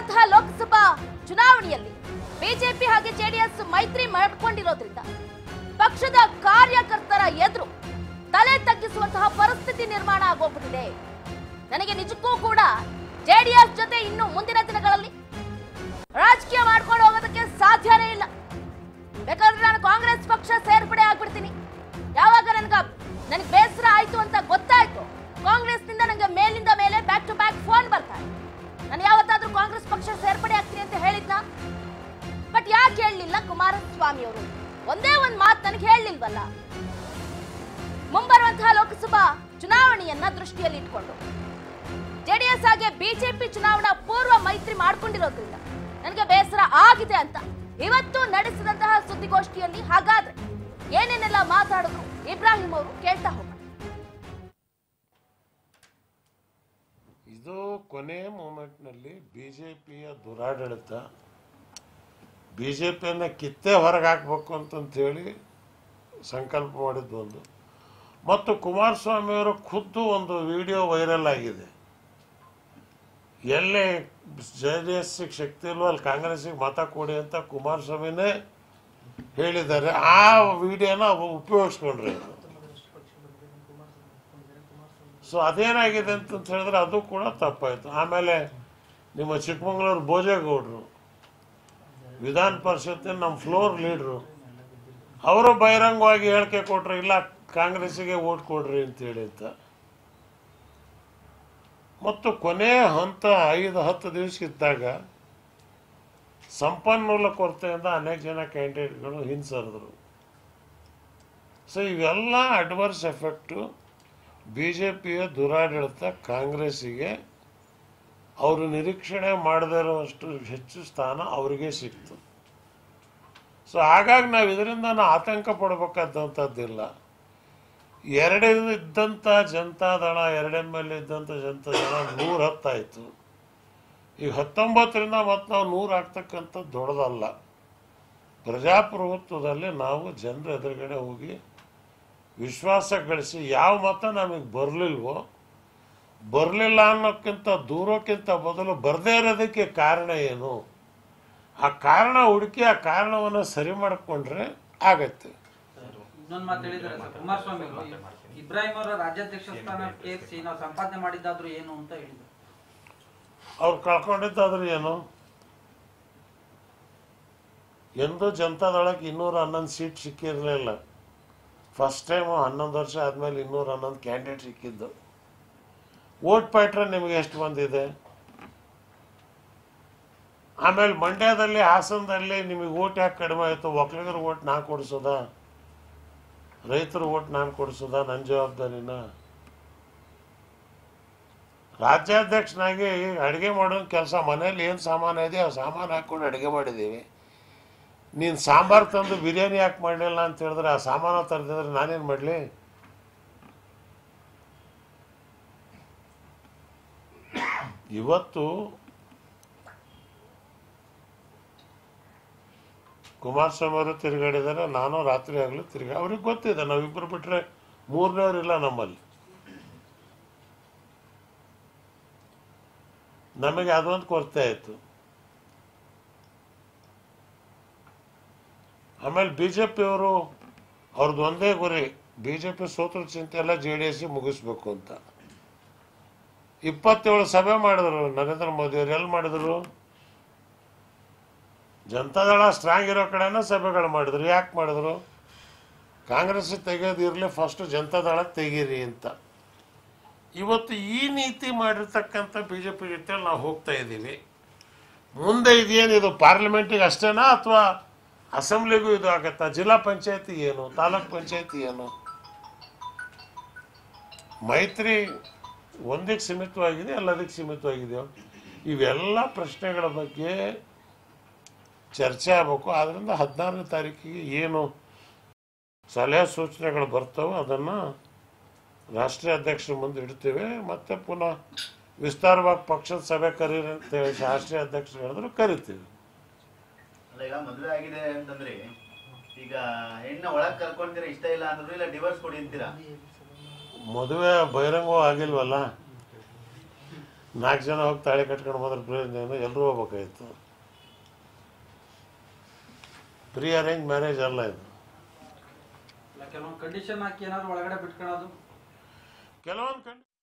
ಮುಂಬರುವಂತಹ ಲೋಕಸಭಾ ಚುನಾವಣೆಯಲ್ಲಿ ಬಿಜೆಪಿ ಹಾಗೆ ಜೆಡಿಎಸ್ ಮೈತ್ರಿ ಮಾಡಿಕೊಂಡಿರೋದ್ರಿಂದ ಪಕ್ಷದ ಕಾರ್ಯಕರ್ತರ ಎದುರು ತಲೆ ತಗ್ಗಿಸುವಂತಹ ಪರಿಸ್ಥಿತಿ ನಿರ್ಮಾಣ ಆಗೋಗ್ಬಿಟ್ಟಿದೆ ನನಗೆ ನಿಜಕ್ಕೂ ಕೂಡ ಜೆಡಿಎಸ್ ಜೊತೆ ಇನ್ನು ಮುಂದಿನ ದಿನಗಳಲ್ಲಿ ರಾಜಕೀಯ ಮಾಡ್ಕೊಂಡು ಹೋಗೋದಕ್ಕೆ ಸಾಧ್ಯನೇ ಇಲ್ಲ ಬೇಕಾದ್ರೆ ನಾನು ಕಾಂಗ್ರೆಸ್ ಪಕ್ಷ ಸೇರ್ಪಡೆ ಆಗ್ಬಿಡ್ತೀನಿ ಯಾವಾಗ ನನ್ಗ ನನಗೆ ಬೇಸರ ಆಯ್ತು ಅಂತ ಗೊತ್ತಾಯ್ತು ಕಾಂಗ್ರೆಸ್ನಿಂದ ನನಗೆ ಮೇಲಿಂದ ಮೇಲೆ ಬ್ಯಾಕ್ ಟು ಬ್ಯಾಕ್ ಫೋನ್ ಬರ್ತಾರೆ ನಾನು ಯಾವತ್ತಾದ್ರೂ ಕಾಂಗ್ರೆಸ್ ಪಕ್ಷ ಸೇರ್ಪಡೆ ಆಗ್ತೀನಿ ಅಂತ ಹೇಳಿದ್ನ ಬಟ್ ಯಾಕೆ ಹೇಳಲಿಲ್ಲ ಕುಮಾರಸ್ವಾಮಿ ಅವರು ಒಂದೇ ಒಂದು ಮಾತು ನನಗೆ ಹೇಳಲಿಲ್ವಲ್ಲ ಮುಂಬರುವಂತಹ ಲೋಕಸಭಾ ಚುನಾವಣೆಯನ್ನ ದೃಷ್ಟಿಯಲ್ಲಿ ಇಟ್ಕೊಂಡು ಜೆಡಿಎಸ್ ಹಾಗೆ ಬಿಜೆಪಿ ಚುನಾವಣಾ ಪೂರ್ವ ಮೈತ್ರಿ ಮಾಡ್ಕೊಂಡಿರೋದ್ರಿಂದ ನನಗೆ ಬೇಸರ ಆಗಿದೆ ಅಂತ ಇವತ್ತು ನಡೆಸಿದಂತಹ ಸುದ್ದಿಗೋಷ್ಠಿಯಲ್ಲಿ ಹಾಗಾದ್ರೆ ಏನೇನೆಲ್ಲ ಮಾತಾಡಿದ್ರು ಇಬ್ರಾಹಿಂ ಅವರು ಕೇಳ್ತಾ ಹೋಗೋಣ ಇದು ಕೊನೆ ಮೂಮೆಂಟ್ನಲ್ಲಿ ಬಿ ಜೆ ಪಿಯ ದುರಾಡಳಿತ ಬಿ ಜೆ ಪಿಯನ್ನು ಕಿತ್ತೇ ಹೊರಗೆ ಹಾಕಬೇಕು ಅಂತಂತೇಳಿ ಸಂಕಲ್ಪ ಮಾಡಿದ್ದು ಒಂದು ಮತ್ತು ಕುಮಾರಸ್ವಾಮಿಯವರ ಖುದ್ದು ಒಂದು ವಿಡಿಯೋ ವೈರಲ್ ಆಗಿದೆ ಎಲ್ಲೇ ಜೆ ಡಿ ಎಸ್ಸಿಗೆ ಶಕ್ತಿ ಇಲ್ವೋ ಅಲ್ಲಿ ಕಾಂಗ್ರೆಸ್ಸಿಗೆ ಮತ ಕೊಡಿ ಅಂತ ಕುಮಾರಸ್ವಾಮಿನೇ ಹೇಳಿದ್ದಾರೆ ಆ ವಿಡಿಯೋನ ಉಪಯೋಗಿಸ್ಕೊಂಡ್ರಿ ಅವರು ಸೊ ಅದೇನಾಗಿದೆ ಅಂತ ಹೇಳಿದ್ರೆ ಅದು ಕೂಡ ತಪ್ಪಾಯಿತು ಆಮೇಲೆ ನಿಮ್ಮ ಚಿಕ್ಕಮಗಳೂರು ಭೋಜೇಗೌಡರು ವಿಧಾನ ಪರಿಷತ್ತಿನ ನಮ್ಮ ಫ್ಲೋರ್ ಲೀಡ್ರು ಅವರು ಬಹಿರಂಗವಾಗಿ ಹೇಳಿಕೆ ಕೊಟ್ರು ಇಲ್ಲ ಕಾಂಗ್ರೆಸ್ಸಿಗೆ ಓಟ್ ಕೊಡ್ರಿ ಅಂತೇಳಿ ಅಂತ ಮತ್ತು ಕೊನೆ ಹಂತ ಐದು ಹತ್ತು ದಿವಸ ಇದ್ದಾಗ ಸಂಪನ್ಮೂಲ ಕೊರತೆಯಿಂದ ಅನೇಕ ಜನ ಕ್ಯಾಂಡಿಡೇಟ್ಗಳು ಹಿಂಸರಿದ್ರು ಸೊ ಇವೆಲ್ಲ ಅಡ್ವರ್ಸ್ ಎಫೆಕ್ಟು ಬಿ ಜೆ ಪಿಯ ದುರಾಡಳಿತ ಕಾಂಗ್ರೆಸ್ಸಿಗೆ ಅವರು ನಿರೀಕ್ಷಣೆ ಮಾಡದೇ ಇರುವಷ್ಟು ಹೆಚ್ಚು ಸ್ಥಾನ ಅವರಿಗೆ ಸಿಕ್ತು ಸೊ ಹಾಗಾಗಿ ನಾವು ಇದರಿಂದ ನಾವು ಆತಂಕ ಪಡಬೇಕಾದಂಥದ್ದಿಲ್ಲ ಎರಡೇ ಇದ್ದಂಥ ಜನತಾದಳ ಎರಡನೇ ಮೇಲೆ ಇದ್ದಂಥ ಜನತಾದಳ ನೂರ ಹತ್ತಾಯಿತು ಈಗ ಹತ್ತೊಂಬತ್ತರಿಂದ ಮತ್ತೆ ನಾವು ನೂರು ಆಗ್ತಕ್ಕಂಥದ್ದು ದೊಡ್ಡದಲ್ಲ ಪ್ರಜಾಪ್ರಭುತ್ವದಲ್ಲಿ ನಾವು ಜನರ ಎದುರುಗಡೆ ಹೋಗಿ ವಿಶ್ವಾಸ ಗಳಿಸಿ ಯಾವ ಮತ ನಮಗೆ ಬರಲಿಲ್ವೋ ಬರಲಿಲ್ಲ ಅನ್ನೋಕ್ಕಿಂತ ದೂರಕ್ಕಿಂತ ಬದಲು ಬರದೇ ಇರೋದಕ್ಕೆ ಕಾರಣ ಏನು ಆ ಕಾರಣ ಹುಡುಕಿ ಆ ಕಾರಣವನ್ನು ಸರಿ ಮಾಡಿಕೊಂಡ್ರೆ ಆಗತ್ತೆ ಇನ್ನೊಂದು ಮಾತು ಹೇಳಿದ್ದಾರೆ ಸರ್ ಕುಮಾರಸ್ವಾಮಿ ಅವರು ಇಬ್ರಾಹಿಂ ಅವರ ರಾಜ್ಯಾಧ್ಯಕ್ಷ ಸ್ಥಾನ ಕೇರಿಸಿ ನಾವು ಸಂಪಾದನೆ ಮಾಡಿದ್ದಾದ್ರೂ ಏನು ಅಂತ ಹೇಳಿದ್ರು ಅವ್ರು ಕಳ್ಕೊಂಡಿದ್ದಾದ್ರೆ ಏನು ಎಂದೂ ಜನತಾದಳಕ್ಕೆ ಇನ್ನೂರ ಹನ್ನೊಂದು ಸೀಟ್ ಸಿಕ್ಕಿರಲಿಲ್ಲ ಫಸ್ಟ್ ಟೈಮು ಹನ್ನೊಂದು ವರ್ಷ ಆದಮೇಲೆ ಇನ್ನೂರ ಹನ್ನೊಂದು ಕ್ಯಾಂಡಿಡೇಟ್ ಸಿಕ್ಕಿದ್ದು ವೋಟ್ ಪ್ಯಾಟ್ರನ್ ನಿಮಗೆ ಎಷ್ಟು ಬಂದಿದೆ ಆಮೇಲೆ ಮಂಡ್ಯದಲ್ಲಿ ಹಾಸನದಲ್ಲಿ ನಿಮಗೆ ಓಟ್ ಯಾಕೆ ಕಡಿಮೆ ಆಯಿತು ಒಕ್ಕಲಿಗರ ಓಟ್ ನಾ ಕೊಡಿಸೋದ ರೈತರ ಓಟ್ ನಾನು ಕೊಡಿಸೋದ ನನ್ನ ಜವಾಬ್ದಾರಿನ ರಾಜ್ಯಾಧ್ಯಕ್ಷನಾಗಿ ಅಡುಗೆ ಮಾಡೋ ಕೆಲಸ ಮನೇಲಿ ಏನು ಸಾಮಾನು ಇದೆ ಆ ಸಾಮಾನು ಹಾಕ್ಕೊಂಡು ಅಡುಗೆ ಮಾಡಿದ್ದೀವಿ ನೀನು ಸಾಂಬಾರು ತಂದು ಬಿರಿಯಾನಿ ಯಾಕೆ ಮಾಡಲಿಲ್ಲ ಅಂತ ಹೇಳಿದ್ರೆ ಆ ಸಾಮಾನು ತರದಿದ್ರೆ ನಾನೇನು ಮಾಡಲಿ ಇವತ್ತು ಕುಮಾರಸ್ವಾಮಿ ಅವರು ತಿರುಗಾಡಿದ್ದಾರೆ ನಾನು ರಾತ್ರಿ ಆಗಲೂ ತಿರುಗಾ ಅವ್ರಿಗೆ ಗೊತ್ತಿದೆ ನಾವಿಬ್ಬರು ಬಿಟ್ಟರೆ ಮೂರನೇವರಿಲ್ಲ ನಮ್ಮಲ್ಲಿ ನಮಗೆ ಅದೊಂದು ಕೊರತೆ ಆಯಿತು ಆಮೇಲೆ ಬಿ ಜೆ ಪಿಯವರು ಅವ್ರದ್ದು ಒಂದೇ ಗುರಿ ಬಿ ಜೆ ಪಿ ಸೋತ್ರ ಚಿಂತೆ ಎಲ್ಲ ಜೆ ಡಿ ಎಸ್ ಮುಗಿಸ್ಬೇಕು ಅಂತ ಇಪ್ಪತ್ತೇಳು ಸಭೆ ಮಾಡಿದ್ರು ನರೇಂದ್ರ ಮೋದಿ ಅವ್ರು ಎಲ್ಲಿ ಮಾಡಿದ್ರು ಜನತಾದಳ ಸ್ಟ್ರಾಂಗ್ ಇರೋ ಕಡೆನ ಸಭೆಗಳು ಮಾಡಿದ್ರು ಯಾಕೆ ಮಾಡಿದ್ರು ಕಾಂಗ್ರೆಸ್ ತೆಗೆಯೋದಿರಲಿ ಫಸ್ಟ್ ಜನತಾದಳ ತೆಗೀರಿ ಅಂತ ಇವತ್ತು ಈ ನೀತಿ ಮಾಡಿರ್ತಕ್ಕಂಥ ಬಿ ಜೆ ಪಿ ಜೊತೆ ನಾವು ಹೋಗ್ತಾ ಇದ್ದೀವಿ ಮುಂದೆ ಇದೇನಿದು ಪಾರ್ಲಿಮೆಂಟಿಗೆ ಅಷ್ಟೇನಾ ಅಥವಾ ಅಸೆಂಬ್ಲಿಗೂ ಇದು ಆಗತ್ತಾ ಜಿಲ್ಲಾ ಪಂಚಾಯತಿ ಏನು ತಾಲೂಕ್ ಪಂಚಾಯತಿ ಏನು ಮೈತ್ರಿ ಒಂದಕ್ಕೆ ಸೀಮಿತವಾಗಿದೆ ಎಲ್ಲದಕ್ಕೆ ಸೀಮಿತವಾಗಿದೆಯೋ ಇವೆಲ್ಲ ಪ್ರಶ್ನೆಗಳ ಬಗ್ಗೆ ಚರ್ಚೆ ಆಗಬೇಕು ಆದ್ದರಿಂದ ಹದಿನಾರನೇ ತಾರೀಕಿಗೆ ಏನು ಸಲಹೆ ಸೂಚನೆಗಳು ಬರ್ತವೋ ಅದನ್ನು ರಾಷ್ಟ್ರೀಯ ಅಧ್ಯಕ್ಷರ ಮುಂದೆ ಇಡ್ತೇವೆ ಮತ್ತೆ ಪುನಃ ವಿಸ್ತಾರವಾಗಿ ಪಕ್ಷದ ಸಭೆ ಕರೀರಿ ಅಂತ ಹೇಳಿ ರಾಷ್ಟ್ರೀಯ ಅಧ್ಯಕ್ಷರು ಹೇಳಿದ್ರು ಕರಿತೀವಿ ಅಲ್ಲ ಈಗ ಮದುವೆ ಆಗಿದೆ ಅಂತಂದ್ರೆ ಈಗ ಹೆಣ್ಣ ಒಳಗ್ ಕರ್ಕೊಂತೀರಾ ಇಷ್ಟ ಇಲ್ಲ ಅಂದ್ರು ಇಲ್ಲ ಡಿವೋರ್ಸ್ ಕೊಡಿ ಅಂತೀರಾ ಮದುವೆ ಬಹಿರಂಗ ಆಗಿಲ್ವಲ್ಲ ನಾಲ್ಕು ಜನ ಹೋಗಿ ತಾಳಿ ಕಟ್ಕೊಂಡು ಬಂದ್ರೆ ಪ್ರಯೋಜನ ಏನು ಎಲ್ಲರೂ ಹೋಗ್ಬೇಕಾಗಿತ್ತು ಪ್ರೀ ಅರೇಂಜ್ ಮ್ಯಾರೇಜ್ ಅಲ್ಲ ಇದು ಕೆಲವೊಂದು ಕಂಡೀಷನ್ ಹಾಕಿ ಏನಾದ್ರು ಒಳಗಡೆ ಬಿಟ್ಕೊಳ್ಳೋದು ಕೆಲವೊಂದು ಕಂಡು